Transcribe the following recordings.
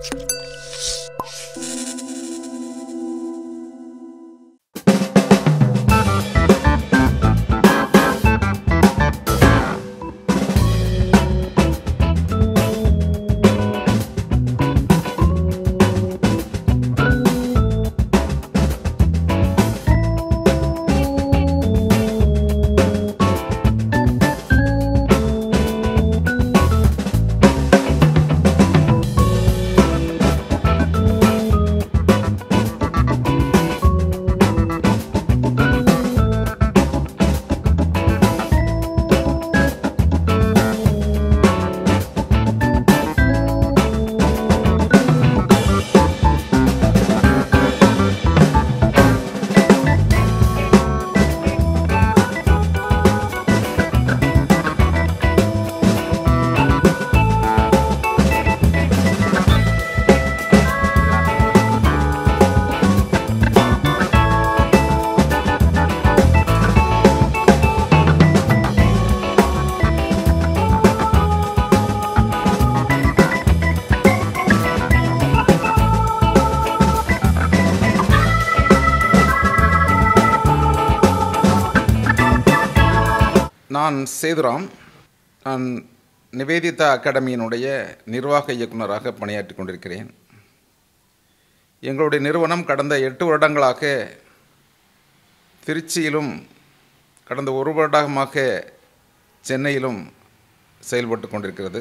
நான் சேதுராம் நான் நிவேதிதா அகாடமியினுடைய நிர்வாக இயக்குனராக பணியாற்றி கொண்டிருக்கிறேன் எங்களுடைய நிறுவனம் கடந்த எட்டு வருடங்களாக திருச்சியிலும் கடந்த ஒரு வருடமாக சென்னையிலும் செயல்பட்டு கொண்டிருக்கிறது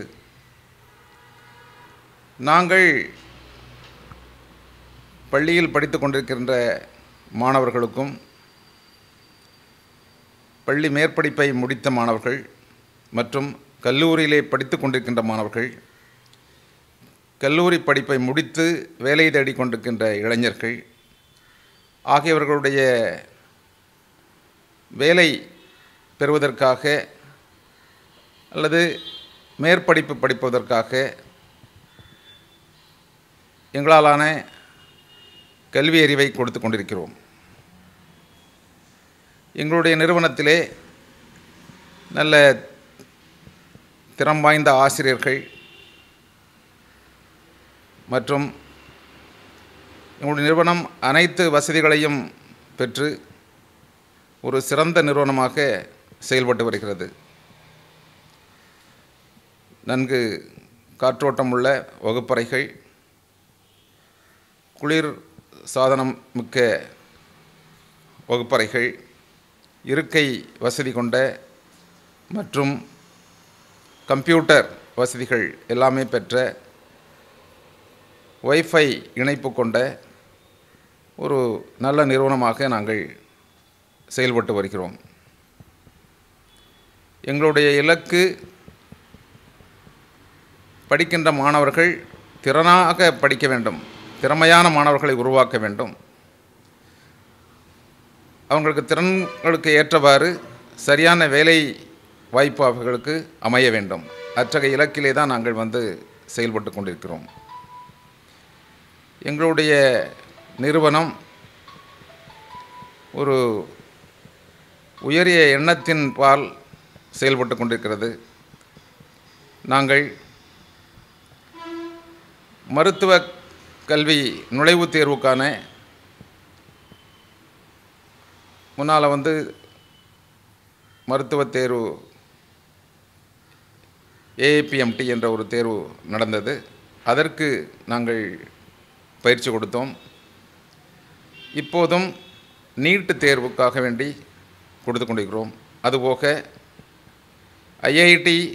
நாங்கள் பள்ளியில் படித்து கொண்டிருக்கின்ற மாணவர்களுக்கும் பள்ளி மேற்படிப்பை முடித்த மாணவர்கள் மற்றும் கல்லூரியிலே படித்து கொண்டிருக்கின்ற மாணவர்கள் கல்லூரி படிப்பை முடித்து வேலை தேடிக் கொண்டிருக்கின்ற இளைஞர்கள் ஆகியவர்களுடைய வேலை பெறுவதற்காக அல்லது மேற்படிப்பு படிப்பதற்காக எங்களாலான கல்வி அறிவை கொடுத்து கொண்டிருக்கிறோம் எங்களுடைய நிறுவனத்திலே நல்ல திறம் வாய்ந்த ஆசிரியர்கள் மற்றும் எங்களுடைய நிறுவனம் அனைத்து வசதிகளையும் பெற்று ஒரு சிறந்த நிறுவனமாக செயல்பட்டு வருகிறது நன்கு காற்றோட்டம் உள்ள வகுப்பறைகள் குளிர் சாதனம் மிக்க வகுப்பறைகள் இருக்கை வசதி கொண்ட மற்றும் கம்ப்யூட்டர் வசதிகள் எல்லாமே பெற்ற ஒய்ஃபை இணைப்பு கொண்ட ஒரு நல்ல நிறுவனமாக நாங்கள் செயல்பட்டு வருகிறோம் எங்களுடைய இலக்கு படிக்கின்ற மாணவர்கள் திறனாக படிக்க வேண்டும் திறமையான மாணவர்களை உருவாக்க வேண்டும் அவங்களுக்கு திறன்களுக்கு ஏற்றவாறு சரியான வேலை வாய்ப்பு அவர்களுக்கு அமைய வேண்டும் அத்தகைய இலக்கிலே தான் நாங்கள் வந்து செயல்பட்டு கொண்டிருக்கிறோம் எங்களுடைய நிறுவனம் ஒரு உயரிய எண்ணத்தின் பால் செயல்பட்டு கொண்டிருக்கிறது நாங்கள் மருத்துவ கல்வி நுழைவுத் தேர்வுக்கான முன்னால் வந்து மருத்துவ தேர்வு ஏஏபிஎம்டி என்ற ஒரு தேர்வு நடந்தது அதற்கு நாங்கள் பயிற்சி கொடுத்தோம் இப்போதும் நீட்டு தேர்வுக்காக வேண்டி கொடுத்து கொண்டிருக்கிறோம் அதுபோக ஐஐடி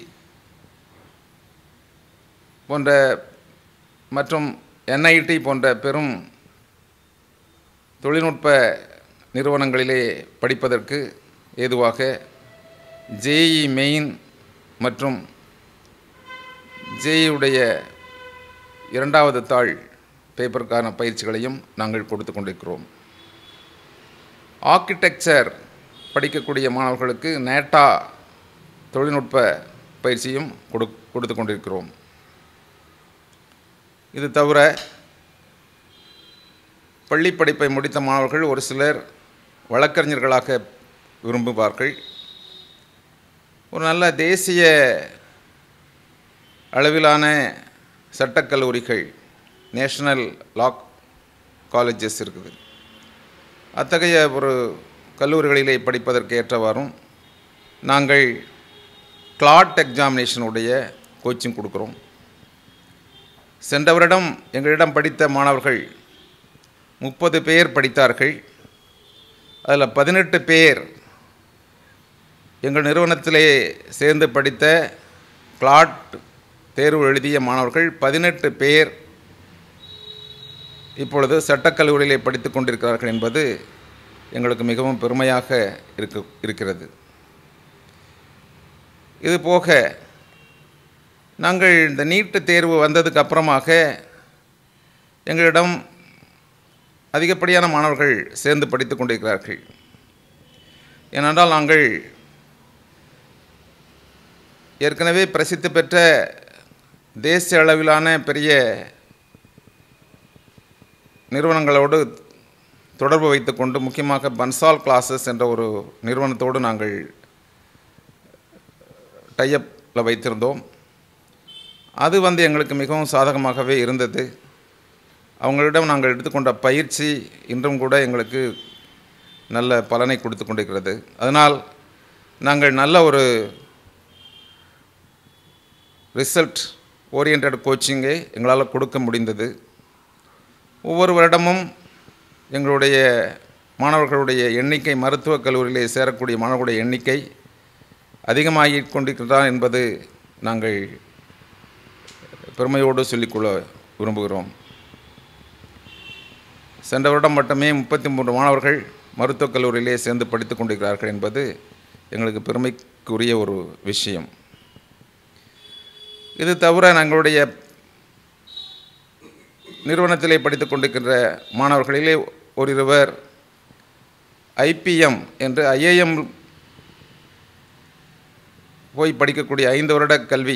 போன்ற மற்றும் என்ஐடி போன்ற பெரும் தொழில்நுட்ப நிறுவனங்களிலே படிப்பதற்கு ஏதுவாக ஜேஇ மெயின் மற்றும் ஜேஇயுடைய இரண்டாவது தாள் பேப்பருக்கான பயிற்சிகளையும் நாங்கள் கொடுத்து கொண்டிருக்கிறோம் ஆர்கிடெக்சர் படிக்கக்கூடிய மாணவர்களுக்கு நேட்டா தொழில்நுட்ப பயிற்சியும் கொடு கொடுத்து கொண்டிருக்கிறோம் இது தவிர பள்ளி படிப்பை முடித்த மாணவர்கள் ஒரு சிலர் வழக்கறிஞர்களாக விரும்புவார்கள் ஒரு நல்ல தேசிய அளவிலான சட்டக்கல்லூரிகள் நேஷனல் லா காலேஜஸ் இருக்குது அத்தகைய ஒரு கல்லூரிகளிலே படிப்பதற்கு ஏற்றவாறும் நாங்கள் கிளாட் எக்ஸாமினேஷனுடைய கோச்சிங் கொடுக்குறோம் சென்ற வருடம் எங்களிடம் படித்த மாணவர்கள் முப்பது பேர் படித்தார்கள் அதில் பதினெட்டு பேர் எங்கள் நிறுவனத்திலே சேர்ந்து படித்த கிளாட் தேர்வு எழுதிய மாணவர்கள் பதினெட்டு பேர் இப்பொழுது சட்டக்கல்லூரியிலே படித்து கொண்டிருக்கிறார்கள் என்பது எங்களுக்கு மிகவும் பெருமையாக இருக்க இருக்கிறது இது போக நாங்கள் இந்த நீட்டு தேர்வு வந்ததுக்கு அப்புறமாக எங்களிடம் அதிகப்படியான மாணவர்கள் சேர்ந்து படித்து கொண்டிருக்கிறார்கள் ஏனென்றால் நாங்கள் ஏற்கனவே பிரசித்தி பெற்ற தேசிய அளவிலான பெரிய நிறுவனங்களோடு தொடர்பு வைத்துக்கொண்டு முக்கியமாக பன்சால் கிளாஸஸ் என்ற ஒரு நிறுவனத்தோடு நாங்கள் டைப்பில் வைத்திருந்தோம் அது வந்து எங்களுக்கு மிகவும் சாதகமாகவே இருந்தது அவங்களிடம் நாங்கள் எடுத்துக்கொண்ட பயிற்சி இன்றும் கூட எங்களுக்கு நல்ல பலனை கொடுத்து கொண்டிருக்கிறது அதனால் நாங்கள் நல்ல ஒரு ரிசல்ட் ஓரியன்ட் கோச்சிங்கை எங்களால் கொடுக்க முடிந்தது ஒவ்வொரு வருடமும் எங்களுடைய மாணவர்களுடைய எண்ணிக்கை மருத்துவக் கல்லூரியிலே சேரக்கூடிய மாணவர்களுடைய எண்ணிக்கை அதிகமாகி கொண்டிருக்கிறான் என்பது நாங்கள் பெருமையோடு சொல்லிக்கொள்ள விரும்புகிறோம் சென்ற வருடம் மட்டுமே முப்பத்தி மூன்று மாணவர்கள் மருத்துவக் கல்லூரியிலே சேர்ந்து படித்து கொண்டிருக்கிறார்கள் என்பது எங்களுக்கு பெருமைக்குரிய ஒரு விஷயம் இது தவிர எங்களுடைய நிறுவனத்திலே படித்து கொண்டிருக்கின்ற மாணவர்களிலே ஓரிருவர் ஐபிஎம் என்று ஐஏஎம் போய் படிக்கக்கூடிய ஐந்து வருட கல்வி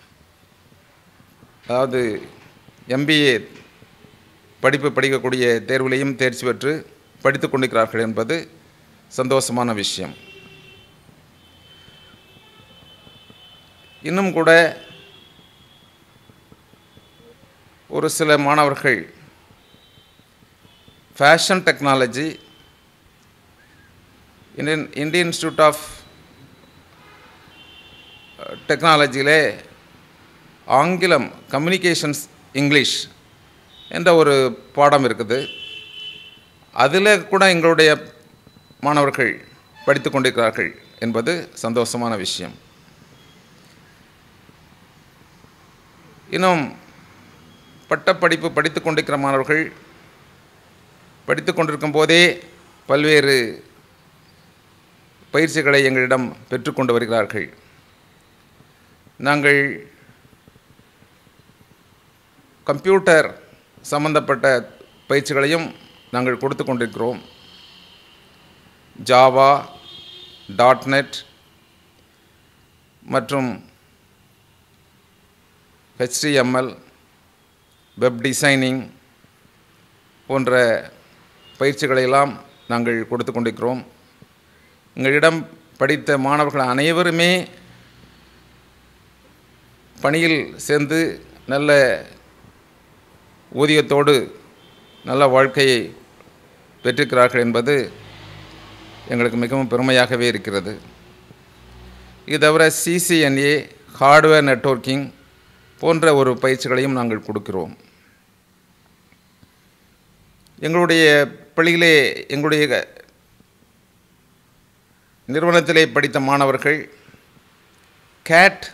அதாவது எம்பிஏ படிப்பு படிக்கக்கூடிய தேர்விலையும் தேர்ச்சி பெற்று படித்து கொண்டிருக்கிறார்கள் என்பது சந்தோஷமான விஷயம் இன்னும் கூட ஒரு சில மாணவர்கள் fashion technology Indian Indian institute of டெக்னாலஜியிலே ஆங்கிலம் கம்யூனிகேஷன்ஸ் இங்கிலீஷ் என்ற ஒரு பாடம் இருக்குது அதில் கூட எங்களுடைய மாணவர்கள் படித்து கொண்டிருக்கிறார்கள் என்பது சந்தோஷமான விஷயம் இன்னும் பட்டப்படிப்பு படித்து கொண்டிருக்கிற மாணவர்கள் படித்து கொண்டிருக்கும் போதே பல்வேறு பயிற்சிகளை எங்களிடம் பெற்றுக்கொண்டு வருகிறார்கள் நாங்கள் கம்ப்யூட்டர் சம்பந்தப்பட்ட பயிற்சிகளையும் நாங்கள் கொடுத்து கொண்டிருக்கிறோம் ஜாவா டாட் நெட் மற்றும் ஹெச்டிஎம்எல் வெப் டிசைனிங் போன்ற பயிற்சிகளையெல்லாம் நாங்கள் கொடுத்து கொண்டிருக்கிறோம் எங்களிடம் படித்த மாணவர்கள் அனைவருமே பணியில் சேர்ந்து நல்ல ஊதியத்தோடு நல்ல வாழ்க்கையை பெற்றிருக்கிறார்கள் என்பது எங்களுக்கு மிகவும் பெருமையாகவே இருக்கிறது இது தவிர சிசிஎன்ஏ ஹார்ட்வேர் நெட்வொர்க்கிங் போன்ற ஒரு பயிற்சிகளையும் நாங்கள் கொடுக்கிறோம் எங்களுடைய பள்ளியிலே எங்களுடைய நிறுவனத்திலே படித்த மாணவர்கள் கேட்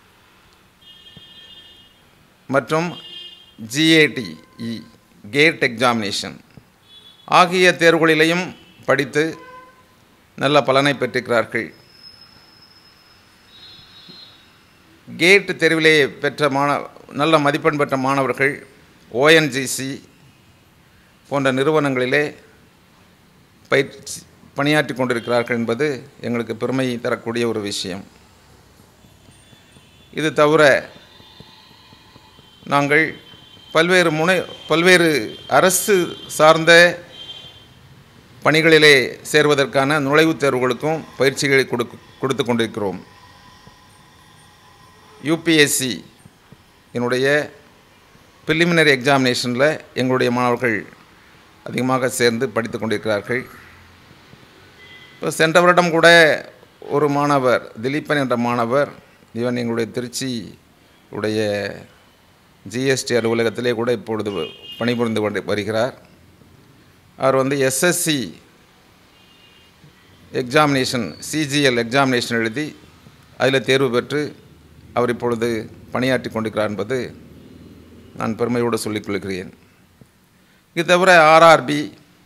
மற்றும் ஜிஏடி கேட் எக்ஸாமினேஷன் ஆகிய தேர்வுகளிலேயும் படித்து நல்ல பலனை பெற்றிருக்கிறார்கள் கேட் தேர்விலே பெற்ற மாண நல்ல மதிப்பெண் பெற்ற மாணவர்கள் ஓஎன்ஜிசி போன்ற நிறுவனங்களிலே பயிற்சி பணியாற்றி கொண்டிருக்கிறார்கள் என்பது எங்களுக்கு பெருமை தரக்கூடிய ஒரு விஷயம் இது தவிர நாங்கள் பல்வேறு முனை பல்வேறு அரசு சார்ந்த பணிகளிலே சேர்வதற்கான நுழைவுத் தேர்வுகளுக்கும் பயிற்சிகளை கொடுக்கு கொடுத்து கொண்டிருக்கிறோம் யூபிஎஸ்சி என்னுடைய ப்ரிலிமினரி எக்ஸாமினேஷனில் எங்களுடைய மாணவர்கள் அதிகமாக சேர்ந்து படித்து கொண்டிருக்கிறார்கள் இப்போ சென்ற வருடம் கூட ஒரு மாணவர் திலீபன் என்ற மாணவர் இவன் எங்களுடைய திருச்சி உடைய ஜிஎஸ்டி அலுவலகத்திலே கூட இப்பொழுது பணிபுரிந்து கொண்டு வருகிறார் அவர் வந்து எஸ்எஸ்சி எக்ஸாமினேஷன் சிஜிஎல் எக்ஸாமினேஷன் எழுதி அதில் தேர்வு பெற்று அவர் இப்பொழுது பணியாற்றி கொண்டிருக்கிறார் என்பது நான் பெருமையோடு சொல்லிக் கொள்கிறேன் இது தவிர ஆர்ஆர்பி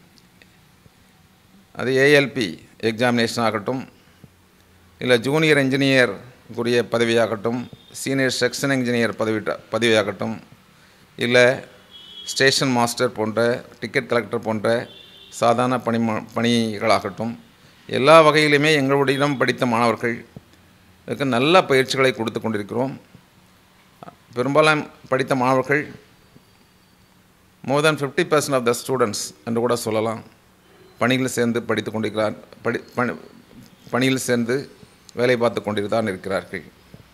அது ஏஎல்பி எக்ஸாமினேஷன் ஆகட்டும் இல்லை ஜூனியர் இன்ஜினியர் உரிய பதவியாகட்டும் சீனியர் செக்ஷன் இன்ஜினியர் பதவி பதவியாகட்டும் இல்லை ஸ்டேஷன் மாஸ்டர் போன்ற டிக்கெட் கலெக்டர் போன்ற சாதாரண பணி பணிகளாகட்டும் எல்லா வகையிலுமே எங்களுடையிடம் படித்த மாணவர்கள் இதுக்கு நல்ல பயிற்சிகளை கொடுத்து கொண்டிருக்கிறோம் பெரும்பாலும் படித்த மாணவர்கள் more than fifty percent of the students என்று கூட சொல்லலாம் பணியில் சேர்ந்து படித்து கொண்டிருக்கிறார் படி பணி பணியில் சேர்ந்து வேலை பார்த்து கொண்டிருந்தான் இருக்கிறார்கள்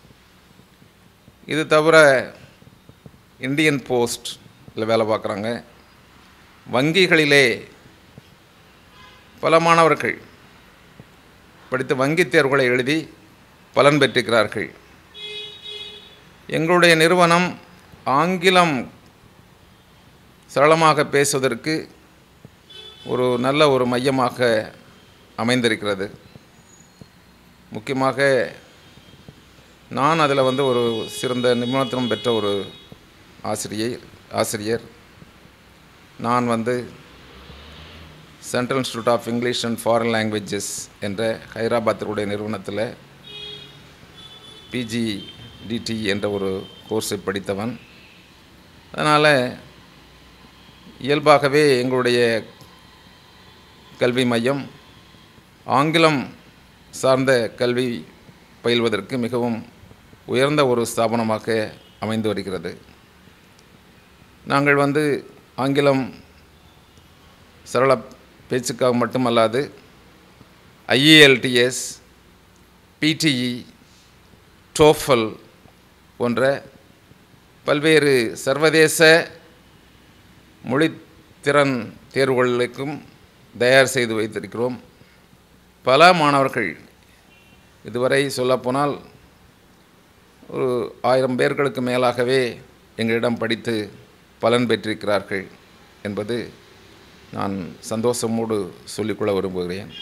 இது தவிர இந்தியன் போஸ்ட் இதில் வேலை பார்க்குறாங்க வங்கிகளிலே பல மாணவர்கள் படித்து வங்கித் தேர்வுகளை எழுதி பலன் பெற்றிருக்கிறார்கள் எங்களுடைய நிறுவனம் ஆங்கிலம் சரளமாக பேசுவதற்கு ஒரு நல்ல ஒரு மையமாக அமைந்திருக்கிறது முக்கியமாக நான் அதில் வந்து ஒரு சிறந்த நிபுணத்துவம் பெற்ற ஒரு ஆசிரியை ஆசிரியர் நான் வந்து central institute of English and foreign languages என்ற ஹைதராபாத்தினுடைய நிறுவனத்தில் பிஜி டிடி என்ற ஒரு கோர்ஸை படித்தவன் அதனால் இயல்பாகவே எங்களுடைய கல்வி மையம் ஆங்கிலம் சார்ந்த கல்வி பயில்வதற்கு மிகவும் உயர்ந்த ஒரு ஸ்தாபனமாக அமைந்து வருகிறது நாங்கள் வந்து ஆங்கிலம் சரள பேச்சுக்காக மட்டுமல்லாது ஐஏஎல்டிஎஸ் பிடிஇ டோஃபல் போன்ற பல்வேறு சர்வதேச மொழித்திறன் தேர்வுகளுக்கும் தயார் செய்து வைத்திருக்கிறோம் பல மாணவர்கள் இதுவரை சொல்லப்போனால் ஒரு ஆயிரம் பேர்களுக்கு மேலாகவே எங்களிடம் படித்து பலன் பெற்றிருக்கிறார்கள் என்பது நான் சந்தோஷமோடு சொல்லிக்கொள்ள விரும்புகிறேன்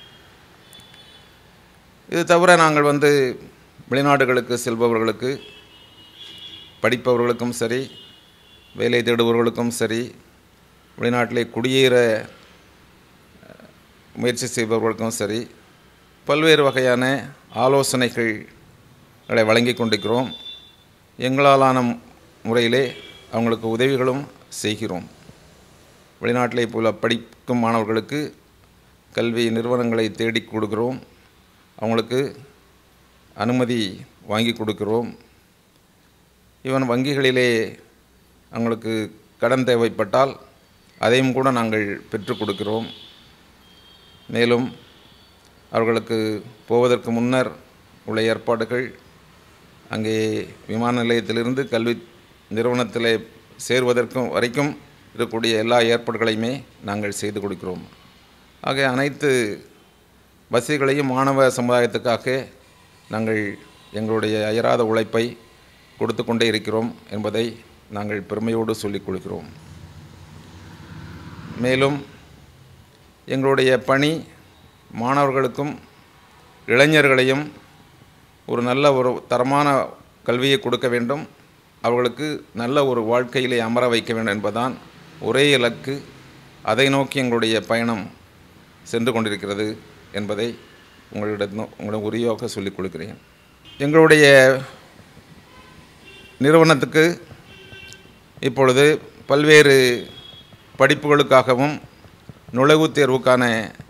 இது தவிர நாங்கள் வந்து வெளிநாடுகளுக்கு செல்பவர்களுக்கு படிப்பவர்களுக்கும் சரி வேலை தேடுபவர்களுக்கும் சரி வெளிநாட்டிலே குடியேற முயற்சி செய்பவர்களுக்கும் சரி பல்வேறு வகையான ஆலோசனைகளை வழங்கி கொண்டிருக்கிறோம் எங்களாலான முறையிலே அவங்களுக்கு உதவிகளும் செய்கிறோம் வெளிநாட்டிலே போல படிக்கும் மாணவர்களுக்கு கல்வி நிறுவனங்களை தேடி கொடுக்கிறோம் அவங்களுக்கு அனுமதி வாங்கி கொடுக்கிறோம் ஈவன் வங்கிகளிலே அவங்களுக்கு கடன் தேவைப்பட்டால் அதையும் கூட நாங்கள் பெற்றுக் கொடுக்கிறோம் மேலும் அவர்களுக்கு போவதற்கு முன்னர் உள்ள ஏற்பாடுகள் அங்கே விமான நிலையத்திலிருந்து கல்வி நிறுவனத்தில் சேர்வதற்கும் வரைக்கும் இருக்கக்கூடிய எல்லா ஏற்பாடுகளையுமே நாங்கள் செய்து கொடுக்கிறோம் ஆக அனைத்து வசதிகளையும் மாணவ சமுதாயத்துக்காக நாங்கள் எங்களுடைய அயராத உழைப்பை கொடுத்து கொண்டே இருக்கிறோம் என்பதை நாங்கள் பெருமையோடு சொல்லிக் கொள்கிறோம் மேலும் எங்களுடைய பணி மாணவர்களுக்கும் இளைஞர்களையும் ஒரு நல்ல ஒரு தரமான கல்வியை கொடுக்க வேண்டும் அவர்களுக்கு நல்ல ஒரு வாழ்க்கையிலே அமர வைக்க வேண்டும் என்பதுதான் ஒரே இலக்கு அதை நோக்கி எங்களுடைய பயணம் சென்று கொண்டிருக்கிறது என்பதை உங்களிடம் உங்களிடம் உரியாக சொல்லிக் கொடுக்கிறேன் எங்களுடைய நிறுவனத்துக்கு இப்பொழுது பல்வேறு படிப்புகளுக்காகவும் நுழைவுத் தேர்வுக்கான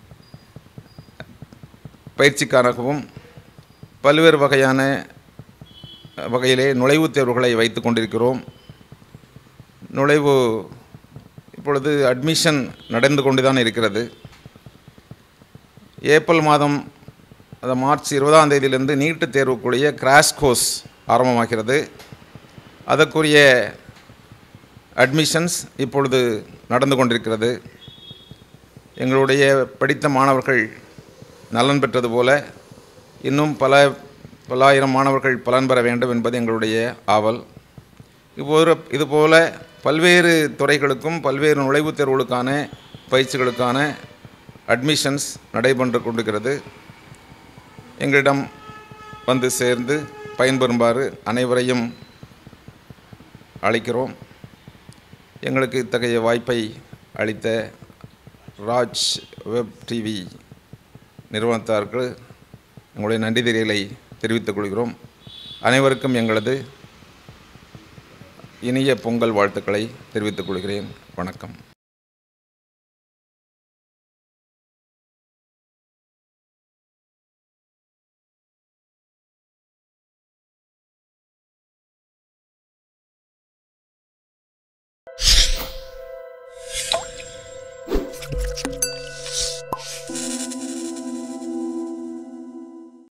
பயிற்சிக்காகவும் பல்வேறு வகையான வகையிலே நுழைவுத் தேர்வுகளை வைத்து கொண்டிருக்கிறோம் நுழைவு இப்பொழுது அட்மிஷன் நடந்து கொண்டு தான் இருக்கிறது ஏப்ரல் மாதம் அது மார்ச் இருபதாம் தேதியிலிருந்து நீட்டு தேர்வுக்குரிய கிராஷ் கோர்ஸ் ஆரம்பமாகிறது அதற்குரிய அட்மிஷன்ஸ் இப்பொழுது நடந்து கொண்டிருக்கிறது எங்களுடைய படித்த மாணவர்கள் நலன் பெற்றது போல இன்னும் பல பல்லாயிரம் மாணவர்கள் பலன் பெற வேண்டும் என்பது எங்களுடைய ஆவல் இப்போது இதுபோல பல்வேறு துறைகளுக்கும் பல்வேறு நுழைவுத் தேர்வுகளுக்கான பயிற்சிகளுக்கான அட்மிஷன்ஸ் நடைபெற்று கொண்டிருக்கிறது எங்களிடம் வந்து சேர்ந்து பயன்பெறுமாறு அனைவரையும் அழைக்கிறோம் எங்களுக்கு இத்தகைய வாய்ப்பை அளித்த ராஜ் வெப் டிவி நிறுவனத்தாருக்கு எங்களுடைய நன்றி தெரிகளை தெரிவித்துக் கொள்கிறோம் அனைவருக்கும் எங்களது இனிய பொங்கல் வாழ்த்துக்களை தெரிவித்துக் கொள்கிறேன் வணக்கம்